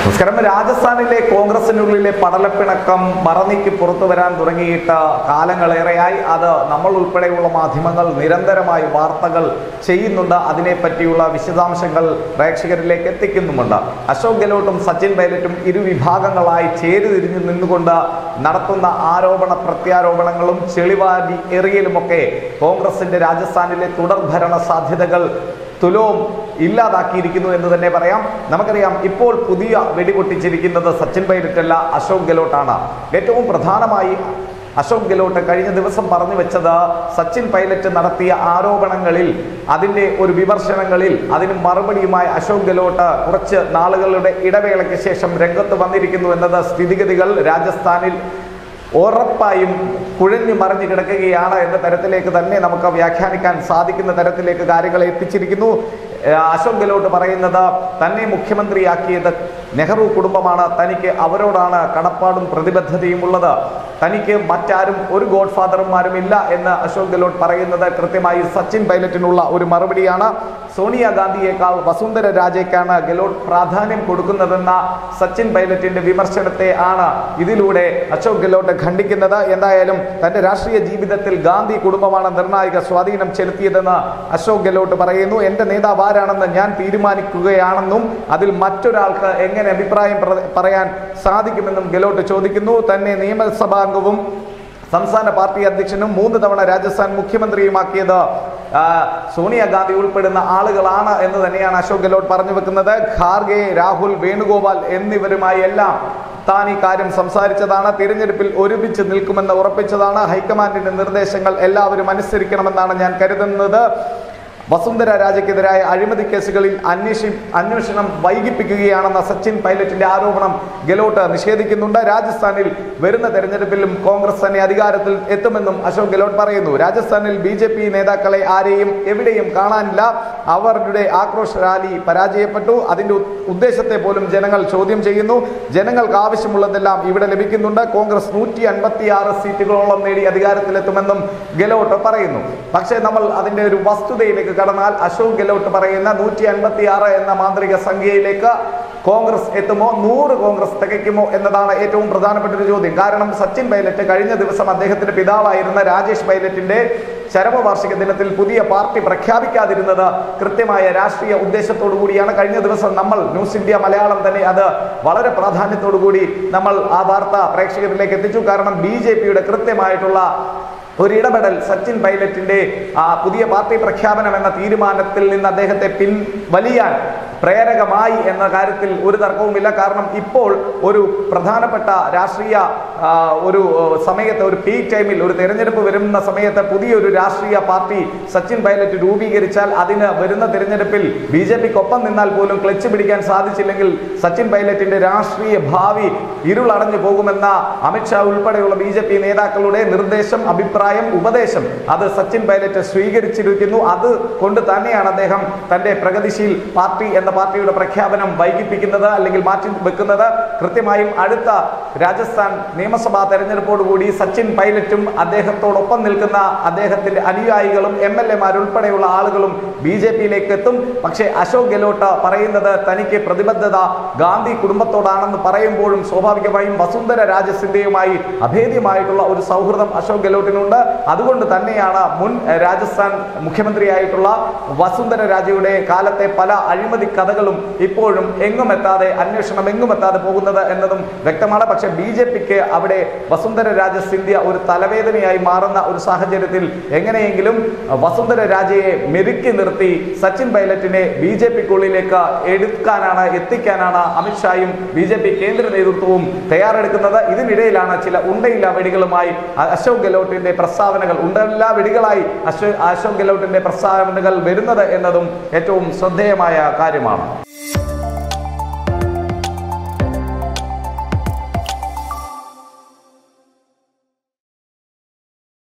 നമസ്കാരം രാജസ്ഥാനിലെ കോൺഗ്രസിനുള്ളിലെ പടലപ്പിണക്കം മറനീക്കി പുറത്തു വരാൻ തുടങ്ങിയിട്ട് കാലങ്ങളേറെയായി അത് നമ്മൾ ഉൾപ്പെടെയുള്ള മാധ്യമങ്ങൾ നിരന്തരമായി വാർത്തകൾ ചെയ്യുന്നുണ്ട് അതിനെപ്പറ്റിയുള്ള വിശദാംശങ്ങൾ പ്രേക്ഷകരിലേക്ക് എത്തിക്കുന്നുമുണ്ട് അശോക് ഗെഹ്ലോട്ടും സച്ചിൻ പൈലറ്റും ഇരു വിഭാഗങ്ങളായി ചേരിതിരിഞ്ഞു നിന്നുകൊണ്ട് നടത്തുന്ന ആരോപണ പ്രത്യാരോപണങ്ങളും ചെളിവാരി എറിയലുമൊക്കെ കോൺഗ്രസിന്റെ രാജസ്ഥാനിലെ തുടർഭരണ സാധ്യതകൾ തുലോം ഇല്ലാതാക്കിയിരിക്കുന്നു എന്ന് തന്നെ പറയാം നമുക്കറിയാം ഇപ്പോൾ പുതിയ വെടിപൊട്ടിച്ചിരിക്കുന്നത് സച്ചിൻ പൈലറ്റ് അല്ല അശോക് ഗെഹ്ലോട്ടാണ് ഏറ്റവും പ്രധാനമായി അശോക് ഗെഹ്ലോട്ട് കഴിഞ്ഞ ദിവസം പറഞ്ഞു വെച്ചത് സച്ചിൻ പൈലറ്റ് നടത്തിയ ആരോപണങ്ങളിൽ അതിൻ്റെ ഒരു വിമർശനങ്ങളിൽ അതിന് മറുപടിയുമായി അശോക് ഗെഹ്ലോട്ട് കുറച്ച് നാളുകളുടെ ഇടവേളയ്ക്ക് ശേഷം രംഗത്ത് വന്നിരിക്കുന്നു എന്നത് സ്ഥിതിഗതികൾ രാജസ്ഥാനിൽ ഉറപ്പായും കുഴഞ്ഞു മറിഞ്ഞു കിടക്കുകയാണ് എന്ന തരത്തിലേക്ക് തന്നെ നമുക്ക് വ്യാഖ്യാനിക്കാൻ സാധിക്കുന്ന തരത്തിലേക്ക് കാര്യങ്ങൾ എത്തിച്ചിരിക്കുന്നു ഏഹ് അശോക് ഗെഹ്ലോട്ട് പറയുന്നത് തന്നെ മുഖ്യമന്ത്രിയാക്കിയത് നെഹ്റു കുടുംബമാണ് തനിക്ക് അവരോടാണ് കടപ്പാടും പ്രതിബദ്ധതയും ഉള്ളത് തനിക്ക് മറ്റാരും ഒരു ഗോഡ് ഫാദർമാരും ഇല്ല എന്ന് അശോക് ഗെഹ്ലോട്ട് പറയുന്നത് കൃത്യമായി സച്ചിൻ പൈലറ്റിനുള്ള ഒരു മറുപടിയാണ് സോണിയാഗാന്ധിയേക്കാൾ വസുന്ധര രാജയ്ക്കാണ് ഗെഹ്ലോട്ട് പ്രാധാന്യം കൊടുക്കുന്നതെന്ന സച്ചിൻ പൈലറ്റിന്റെ വിമർശനത്തെ ആണ് ഇതിലൂടെ അശോക് ഗെഹ്ലോട്ട് ഖണ്ഡിക്കുന്നത് എന്തായാലും തന്റെ രാഷ്ട്രീയ ജീവിതത്തിൽ ഗാന്ധി കുടുംബമാണ് നിർണായക സ്വാധീനം ചെലുത്തിയതെന്ന് അശോക് ഗെഹ്ലോട്ട് പറയുന്നു എന്റെ നേതാവ് ആരാണെന്ന് ഞാൻ തീരുമാനിക്കുകയാണെന്നും അതിൽ മറ്റൊരാൾക്ക് എങ്ങനെ അഭിപ്രായം പ്ര- പറയാൻ സാധിക്കുമെന്നും ഗെഹ്ലോട്ട് ചോദിക്കുന്നു തന്നെ നിയമസഭാംഗവും സംസ്ഥാന പാർട്ടി അധ്യക്ഷനും മൂന്ന് തവണ രാജസ്ഥാൻ മുഖ്യമന്ത്രിയുമാക്കിയത് ആ, സോണിയാഗാന്ധി ഉൾപ്പെടുന്ന ആളുകളാണ് എന്ന് തന്നെയാണ് അശോക് ഗെഹ്ലോട്ട് പറഞ്ഞു വെക്കുന്നത് ഖാർഗെ രാഹുൽ വേണുഗോപാൽ എന്നിവരുമായി എല്ലാം താൻ ഈ കാര്യം സംസാരിച്ചതാണ് തിരഞ്ഞെടുപ്പിൽ ഒരുമിച്ച് നിൽക്കുമെന്ന് ഉറപ്പിച്ചതാണ് ഹൈക്കമാൻഡിന്റെ നിർദ്ദേശങ്ങൾ എല്ലാവരും അനുസരിക്കണമെന്നാണ് ഞാൻ കരുതുന്നത് വസുന്ധര രാജയ്ക്കെതിരായ അഴിമതി കേസുകളിൽ അന്വേഷി അന്വേഷണം വൈകിപ്പിക്കുകയാണെന്ന സച്ചിൻ പൈലറ്റിന്റെ ആരോപണം ഗെലോട്ട് നിഷേധിക്കുന്നുണ്ട് രാജസ്ഥാനിൽ വരുന്ന തെരഞ്ഞെടുപ്പിലും കോൺഗ്രസ് തന്നെ അധികാരത്തിൽ എത്തുമെന്നും അശോക് ഗെലോട്ട് പറയുന്നു രാജസ്ഥാനിൽ ബി ജെ പി നേതാക്കളെ ആരെയും എവിടെയും കാണാനില്ല അവരുടെ ആക്രോശ റാലി പരാജയപ്പെട്ടു അതിന്റെ ഉ- ഉദ്ദേശത്തെ പോലും ജനങ്ങൾ ചോദ്യം ചെയ്യുന്നു ജനങ്ങൾക്ക് ആവശ്യമുള്ളതെല്ലാം ഇവിടെ ലഭിക്കുന്നുണ്ട് കോൺഗ്രസ് നൂറ്റി അൻപത്തിയാറ് സീറ്റുകളോളം നേടി അധികാരത്തിലെത്തുമെന്നും ഗെലോട്ട് പറയുന്നു പക്ഷേ നമ്മൾ അതിന്റെ ഒരു വസ്തുതയിലേക്ക് കടന്നാൽ അശോക് ഗെലോട്ട് പറയുന്ന നൂറ്റി അൻപത്തിയാറ് എന്ന മാന്ത്രിക സംഖ്യയിലേക്ക് കോൺഗ്രസ് എത്തുമോ നൂറ് കോൺഗ്രസ് തികയ്ക്കുമോ എന്നതാണ് ഏറ്റവും പ്രധാനപ്പെട്ട ഒരു ചോദ്യം കാരണം സച്ചിൻ പൈലറ്റ് കഴിഞ്ഞ ദിവസം അദ്ദേഹത്തിന്റെ പിതാവായിരുന്ന രാജേഷ് പൈലറ്റിന്റെ ചരമവാർഷിക ദിനത്തിൽ പുതിയ പാർട്ടി പ്രഖ്യാപിക്കാതിരുന്നത് കൃത്യമായ രാഷ്ട്രീയ ഉദ്ദേശത്തോടു കൂടിയാണ് കഴിഞ്ഞ ദിവസം നമ്മൾ ന്യൂസ് ഇന്ത്യ മലയാളം തന്നെ അത് വളരെ പ്രാധാന്യത്തോടു കൂടി നമ്മൾ ആ വാർത്ത പ്രേക്ഷകരിലേക്ക് എത്തിച്ചു കാരണം ബി ജെ പിയുടെ കൃത്യമായിട്ടുള്ള ഒരു ഇടപെടൽ സച്ചിൻ പൈലറ്റിന്റെ ആ പുതിയ പാർട്ടി പ്രഖ്യാപനം എന്ന തീരുമാനത്തിൽ നിന്ന് അദ്ദേഹത്തെ പിൻ വലിയാൻ പ്രേരകമായി എന്ന കാര്യത്തിൽ ഒരു തർക്കവുമില്ല കാരണം ഇപ്പോൾ ഒരു പ്രധാനപ്പെട്ട രാഷ്ട്രീയ ആ, ഒരു ഏഹ്, സമയത്ത് ഒരു പീക്ക് ടൈമിൽ ഒരു തെരഞ്ഞെടുപ്പ് വരുന്ന സമയത്ത് പുതിയൊരു രാഷ്ട്രീയ പാർട്ടി സച്ചിൻ പൈലറ്റ് രൂപീകരിച്ചാൽ അതിന് വരുന്ന തെരഞ്ഞെടുപ്പിൽ ബി ജെ പിക്കൊപ്പം നിന്നാൽ പോലും ക്ലച്ച് പിടിക്കാൻ സാധിച്ചില്ലെങ്കിൽ സച്ചിൻ പൈലറ്റിന്റെ രാഷ്ട്രീയ ഭാവി ഇരുളടഞ്ഞു പോകുമെന്ന അമിത്ഷാ ഉൾപ്പെടെയുള്ള ബി ജെ പി നേതാക്കളുടെ നിർദ്ദേശം അഭിപ്രായം ഉപദേശം അത് സച്ചിൻ പൈലറ്റ് സ്വീകരിച്ചിരിക്കുന്നു അത് കൊണ്ട് തന്നെയാണ് അദ്ദേഹം തന്റെ പ്രഗതിശീൽ പാർട്ടി എന്ന പാർട്ടിയുടെ പ്രഖ്യാപനം വൈകിപ്പിക്കുന്നത് അല്ലെങ്കിൽ മാറ്റി വെക്കുന്നത് കൃത്യമായും അടുത്ത രാജസ്ഥാൻ നിയമസഭാ തെരഞ്ഞെടുപ്പോടുകൂടി സച്ചിൻ പൈലറ്റും അദ്ദേഹത്തോടൊപ്പം നിൽക്കുന്ന അദ്ദേഹത്തിന്റെ അനുയായികളും എം എൽ എമാരുൾപ്പെടെയുള്ള ആളുകളും ബി ജെ പിയിലേക്ക് എത്തും പക്ഷേ അശോക് ഗെഹ്ലോട്ട് പറയുന്നത് തനിക്ക് പ്രതിബദ്ധത ഗാന്ധി കുടുംബത്തോടാണെന്ന് പറയുമ്പോഴും സ്വാഭാവികമായും വസുന്ധര രാജസിന്റെയുമായി അഭേദ്യമായിട്ടുള്ള ഒരു സൗഹൃദം അശോക് ഗെഹ്ലോട്ടിനുണ്ട് അതുകൊണ്ട് തന്നെയാണ് മുൻ എഹ്, രാജസ്ഥാൻ മുഖ്യമന്ത്രിയായിട്ടുള്ള വസുന്ധര രാജയുടെ കാലത്തെ പല അഴിമതി കഥകളും ഇപ്പോഴും എങ്ങും എത്താതെ അന്വേഷണം എങ്ങും എത്താതെ പോകുന്നത് എന്നതും വ്യക്തമാണ് പക്ഷേ ബി ജെ പിക്ക് അവിടെ വസുന്ധര രാജ സിന്ധ്യ ഒരു തലവേദനയായി മാറുന്ന ഒരു സാഹചര്യത്തിൽ എങ്ങനെയെങ്കിലും വസുന്ധര രാജയെ മെരുക്കി നിർത്തി സച്ചിൻ പൈലറ്റിനെ ബി ജെ പിക്കുള്ളിലേക്ക് എടുക്കാനാണ് എത്തിക്കാനാണ് അമിത്ഷായും ബി ജെ പി കേന്ദ്ര നേതൃത്വവും തയ്യാറെടുക്കുന്നത് ഇതിനിടയിലാണ് ചില ഉണ്ടയില്ല വെടികളുമായി അ- അശോക് ഗെഹ്ലോട്ടിന്റെ പ്രസ്താവനകൾ ഉണ്ടയില്ല വെടികളായി അശോക് അശോക് ഗെഹ്ലോട്ടിന്റെ പ്രസ്താവനകൾ വരുന്നത് എന്നതും ഏറ്റവും ശ്രദ്ധേയമായ കാര്യമാണ്